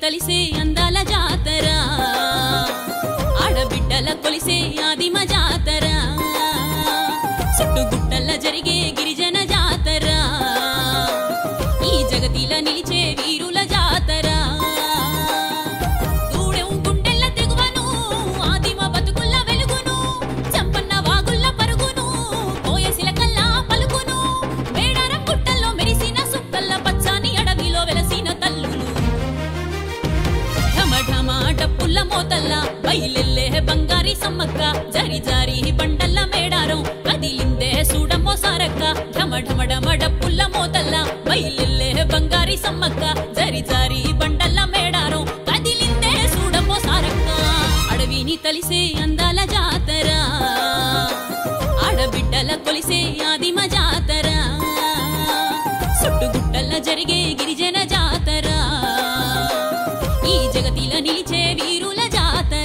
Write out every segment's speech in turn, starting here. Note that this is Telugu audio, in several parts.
తలిసే అందాల జాతర ఆడబిడ్డల కొలిసే ఆదిమ జాతర చుట్టుగుట్టల్ల జరిగే గిరిజన జాతర ఈ జగతిల నిలిచే వీరుల జాతర గూడెం గుండెల్ల తెగువను ఆదిమ బతుకుల్ల వెలుగును చంపన్న వాగుల్ల పరుగును కోయసిలకల్లా పలుకును మేడారం గుట్టల్లో మెరిసిన సుక్కల్ల పచ్చాని అడవిలో వెలసిన తల్లులు ఢమఢమ డప్పుల్ల మోతల్ల బయలెల్లే బంగారి సమ్మక్క జరి జారి బండల్ల మేడారం కదిలిందే సూడమ్మో సారక్క ఢమఢమడమ డప్పుల్ల మోతల్ల బయలెల్లే బంగారి సమ్మక్క జరి జారి బండల్ల మేడారం కదిలిందే సూడమ్మో సారక్క అడవిని తలిసే అందాల జాతర ఆడబిడ్డల కొలిసే ఆదిమ జాతర సుట్టుగుట్టల్ల జరిగే గిరిజన జాతర ఈ జగతిల నిలిచే వీరుల జాతర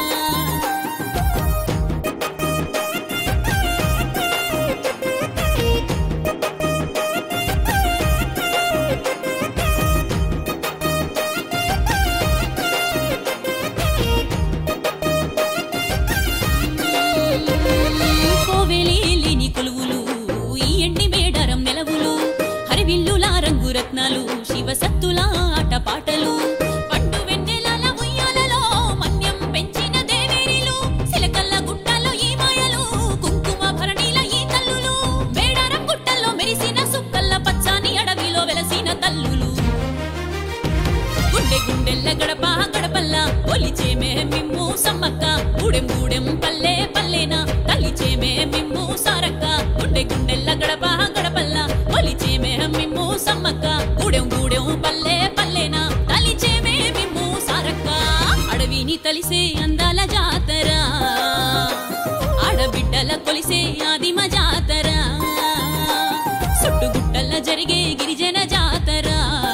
కోవెలి లేని కొలువులు ఈ ఎండి మేడారం నెలవులు హరివిల్లుల రంగు రత్నాలు శివసత్తుల ఆటపాటలు పండు వెన్నెలల ఉయ్యాలలో మన్యం పెంచిన దేవేరిలు సిలకల్ల గుట్టలో ఈ మాయలు కుంకుమ భరణిల ఈ తల్లులు మేడారం గుట్టల్లో మెరిసిన సుక్కల్ల పచ్చాని అడవిలో వెలసిన తల్లులు గుండె గుండెల్ల గడప గడపల్ల ఒలిచేమే మిమ్ము సమ్మక్క గూడెం గూడెం పల్లె పల్లెన కలిచేమే మిమ్ము సారక్క గుండె గుండెల్ల గడప గడపల్ల ఒలిచేమే మిమ్ము సమ్మక్క గూడెం గూడెం పల్లె పల్లెన కలిచేమే మిమ్ము సారక్క అడవిని తలిసే అందాల జాతర ఆడబిడ్డల కొలిసే ఆదిమ జాతర సుట్టుగుట్టల్ల జరిగే గిరిజన జాతర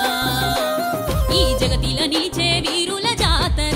ఈ జగతిల నిలిచే వీరుల జాతర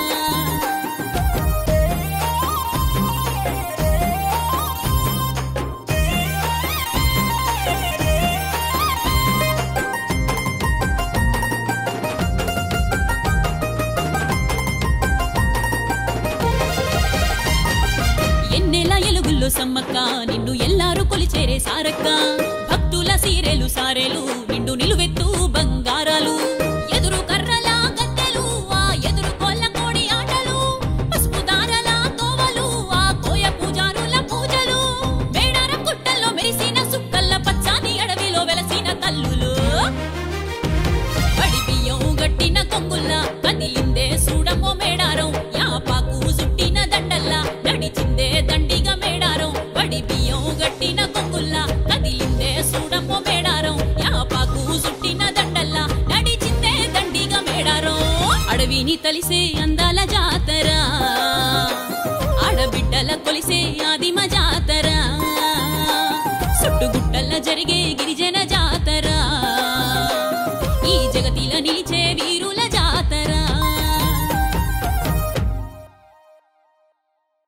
ఎన్నెల ఎలుగుల్లో సమ్మక్క నిన్ను ఎల్లారు కొలిచేరే సారక్క భక్తుల సీరెలు సారెలు నిండు నిలువెత్తు బంగారాలు ఎదురు కర్రల గద్దెలు ఆ ఎదురు కోళ్ళ కోడి ఆటలు పసుపు దారల తోవలు ఆ కోయ పూజారుల పూజలు మేడారం గుట్టల్లో మెరిసిన సుక్కల్ల పచ్చాని అడవిలో వెలసిన తల్లులు పడి బియ్యం గట్టిన కొంగుల్లా కదిలిందే సూడమ్మో మేడారం యాపాకు జుట్టిన దండల్లా నడిచిందే దండిగా మేడారం పడి బియ్యం గట్టిన కొంగుల్లా కదిలిందే సూడమ్మో మేడారం యాపాకు జుట్టిన దండల్లా నడిచిందే దండిగా మేడారం అడవిని తలిసే అందాల జాతర ఆడబిడ్డల కొలిసే ఆదిమ